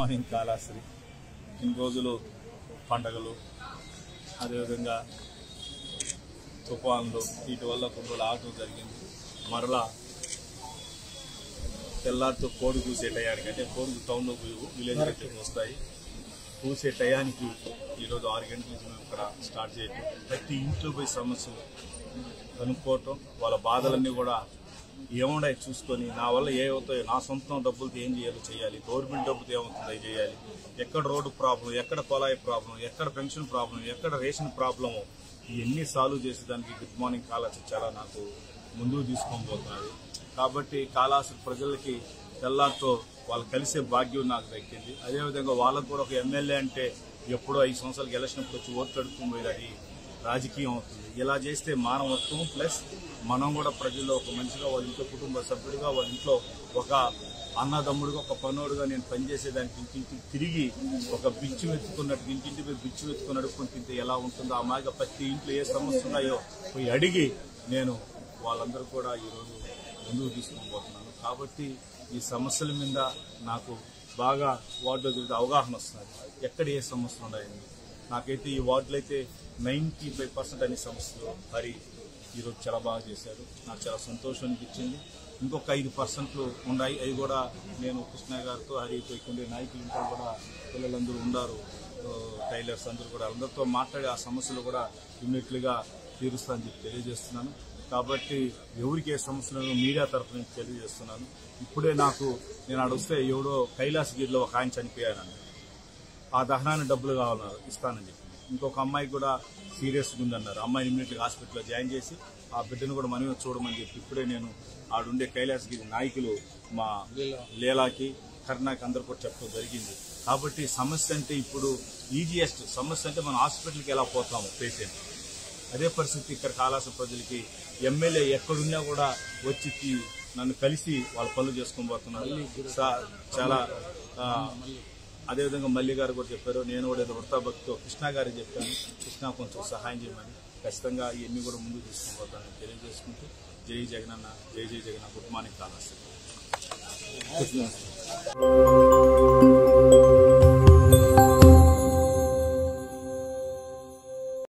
morning Kalashri ఇన్ని రోజులు పండగలు అదేవిధంగా తుఫాన్లు వీటి వల్ల కొన్ని రోజులు ఆగటం జరిగింది మరలా తెల్లారితో కోడి కూసే టయానికి అంటే కోడి టౌన్లో విలేజ్ దగ్గరికి వస్తాయి కూసే టయానికి ఈరోజు ఆరు గంటల నుంచి మేము ఇక్కడ స్టార్ట్ చేయటం ప్రతి ఇంట్లో పోయి సమస్యలు కనుక్కోవటం వాళ్ళ బాధలన్నీ కూడా ఏమున్నాయి చూసుకొని నా వల్ల ఏమవుతాయో నా సొంతం డబ్బులతో ఏం చేయాలో చేయాలి గవర్నమెంట్ డబ్బులతో ఏమవుతుందో అది చేయాలి ఎక్కడ రోడ్డు ప్రాబ్లం ఎక్కడ కొలాయి ప్రాబ్లం ఎక్కడ పెన్షన్ ప్రాబ్లం ఎక్కడ రేషన్ ప్రాబ్లము ఇవన్నీ సాల్వ్ చేసేదానికి గుడ్ మార్నింగ్ కాలాసి చాలా నాకు ముందుకు తీసుకొని పోతున్నది కాబట్టి కాలాసు ప్రజలకి తెల్లారితో వాళ్ళు కలిసే భాగ్యం నాకు దక్కింది అదేవిధంగా వాళ్ళకు కూడా ఒక ఎమ్మెల్యే అంటే ఎప్పుడో ఐదు సంవత్సరాలకు ఎలక్షన్ అప్పుడు వచ్చి ఓట్లు అడుక్కుని పోయేది అది రాజకీయం అవుతుంది ఇలా చేస్తే మానవత్వం ప్లస్ మనం కూడా ప్రజల్లో ఒక మనిషిగా వాళ్ళ ఇంట్లో కుటుంబ సభ్యుడిగా వాళ్ళ ఇంట్లో ఒక అన్నదమ్ముడుగా ఒక పనోడుగా నేను పనిచేసేదానికి ఇంటింటికి తిరిగి ఒక బిచ్చు వెతుకున్నట్టు ఇంటింటి పోయి బిచ్చు వెతుకుని అడుక్కొని తింటే ఎలా ఉంటుందో ఆ మాదిగా ప్రతి ఇంట్లో ఏ సమస్య ఉన్నాయో పోయి అడిగి నేను వాళ్ళందరూ కూడా ఈరోజు ముందుకు తీసుకుని పోతున్నాను కాబట్టి ఈ సమస్యల మీద నాకు బాగా వార్డులో తిరిగితే అవగాహన వస్తుంది ఎక్కడ ఏ సమస్యలు ఉన్నాయని నాకైతే ఈ వార్డులో అయితే నైంటీ ఫైవ్ పర్సెంట్ అనే సమస్యలు హరి ఈరోజు చాలా బాగా చేశారు నాకు చాలా సంతోషం అనిపించింది ఇంకొక ఐదు పర్సెంట్లు ఉన్నాయి అవి కూడా నేను కృష్ణ గారితో హరితో ఇక్కడ ఉండే నాయకులు ఇంకా కూడా పిల్లలందరూ ఉన్నారు ఆ, టైలర్స్ అందరూ కూడా అందరితో మాట్లాడి ఆ సమస్యలు కూడా ఇమ్మీడియట్లుగా తీరుస్తానని చెప్పి తెలియజేస్తున్నాను కాబట్టి ఎవరికి ఏ సమస్యలను మీడియా తరఫు నుంచి తెలియజేస్తున్నాను ఇప్పుడే నాకు నేను అడిగితే ఎవడో కైలాసగిరిలో ఒక ఆయన చనిపోయానని ఆ దహనానికి డబ్బులు కావాలన్నారు ఇస్తానని చెప్పి ఇంకొక అమ్మాయి కూడా సీరియస్గా ఉందన్నారు అమ్మాయిని ఇమీడియట్గా హాస్పిటల్లో జాయిన్ చేసి ఆ బిడ్డను కూడా మనమే చూడమని చెప్పి ఇప్పుడే నేను ఆడుండే కైలాసగిరి నాయకులు మా లీలాకి కర్ణాకి అందరు కూడా చెప్పడం జరిగింది కాబట్టి సమస్య అంటే ఇప్పుడు ఈజియెస్ట్ సమస్య అంటే మనం హాస్పిటల్కి ఎలా పోతాము పేషెంట్ అదే పరిస్థితి ఇక్కడ కాళాస ప్రజలకి ఎమ్మెల్యే ఎక్కడున్నా కూడా వచ్చి తీ- నన్ను కలిసి వాళ్ళ పనులు చేసుకొని పోతున్నారు సా- చాలా ఆ, అదేవిధంగా మల్లి గారు కూడా చెప్పారు నేను కూడా ఏదో వృత్తాభక్తితో కృష్ణ గారికి చెప్పాను కృష్ణ కొంచెం సహాయం చేయమని ఖచ్చితంగా ఇవన్నీ కూడా ముందుకు తీసుకొని పోతానని తెలియజేసుకుంటూ జై జగనన్న జై జై జగన్ గుడ్ మార్నింగ్ కాళాస్